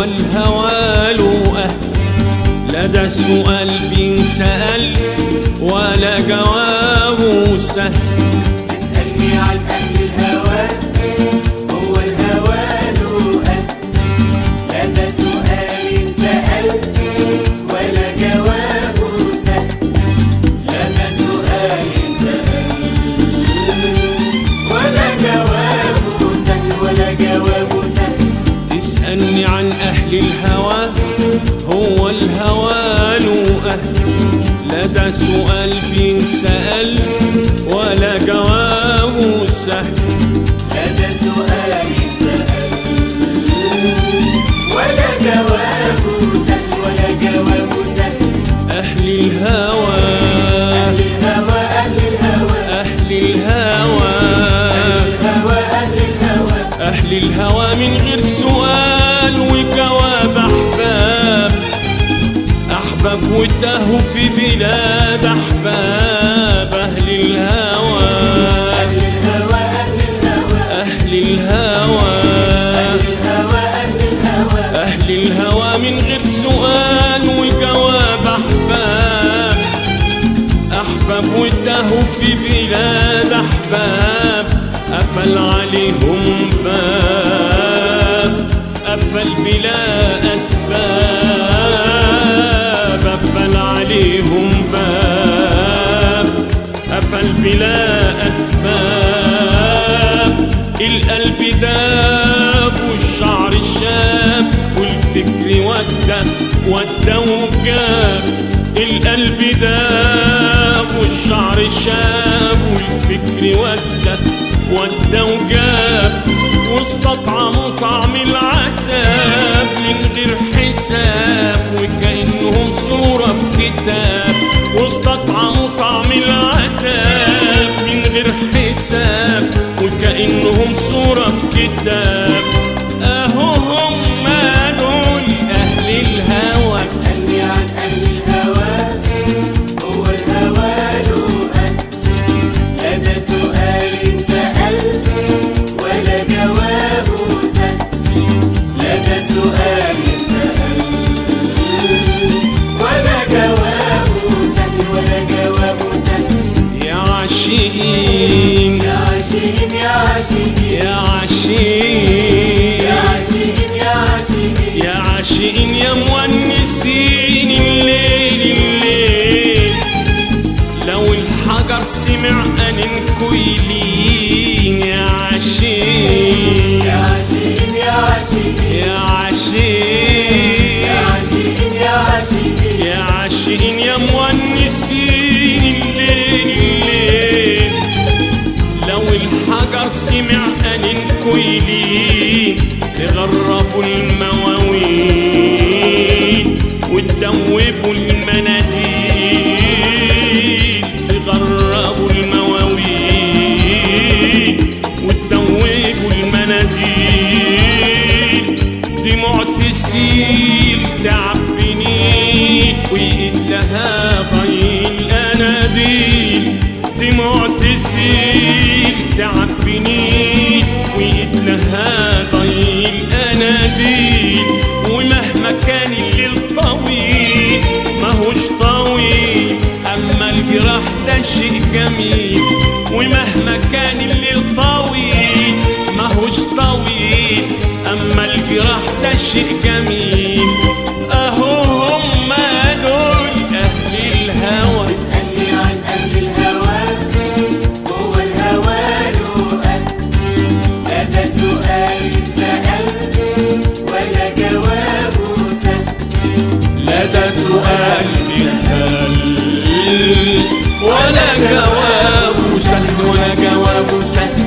الهوى له أهل لدى السؤال بينسأل ولا جوابه سهل اسألني عن أهل الهوى هو الهوى له أهل لا ده سؤال سألت ولا جوابه سهل لا ده سؤال سألت ولا جوابه سهل ولا جوابه سهل تسألني عن أهل الهوى هو الهوى له أهل لدى سؤال بينسأل ولا جوابه سهل لا ده سؤال سألت ولا جوابه سهل ولا جوابه سهل أهل الهوى أهل الهوى أهل الهوى أهل الهوى الهوى أهل الهوى أهل الهوى من غير سؤال وجواب أحباب أحباب وتاهوا في بلاد أحباب أهل الهوى أهل الهوى أهل الهوى أهل الهوى الهوى أهل الهوى أهل الهوى من غير سؤال وجواب أحباب أحباب وتاهوا في بلاد أحباب قفل عليهم باب قفل بلا أسباب قفل عليهم باب قفل بلا أسباب القلب داب والشعر شاب والفكر ودى ودى وجاب القلب داب والشعر شاب والفكر ودى ودى وجاب واستطعموا طعم العذاب من غير حساب وكأنهم صورة في كتاب واستطعموا طعم العذاب من غير حساب وكأنهم صورة في كتاب أهو هم دول أهل الهوى اسألني عن أهل الهوى هو الهوى له أهل لا ده سؤال سألت ولا جوابه سهل لا ده سؤال سألت ولا جوابه سهل ولا جوابه سهل يا عاشقين يا عاشقين يا عاشقين يا يا عاشقين عاشقين يا عاشقين يا عاشقين يا مونسين الليل الليل لو الحجر سمع أننكو يلين يا عاشقين يا عاشقين يا عاشقين يا يا عاشقين عاشقين يا عاشقين يا عاشقين يا مونسين الليل الليل لو الحجر سمع أننكو يلين تغربوا المواويل وتدوبوا المناديل تغربوا المواويل وتدوبوا المناديل دموع تسيل تعبني وإدها ضيل أناديل دموع تسيل تعبني وإدها ضيل أناديل ومهما كان الليل طويل ماهوش طويل أما الجراح ده شيء جميل ومهما كان الليل طويل ماهوش طويل أما الجراح ده شيء جميل أهو هم دول أهل الهوى اسألني عن أهل الهوى هو الهوى له أهل لا ده سؤال سألت ولا جوابه سهل لا ده سؤال يسأل ولا جواب سهل ولا جواب سهل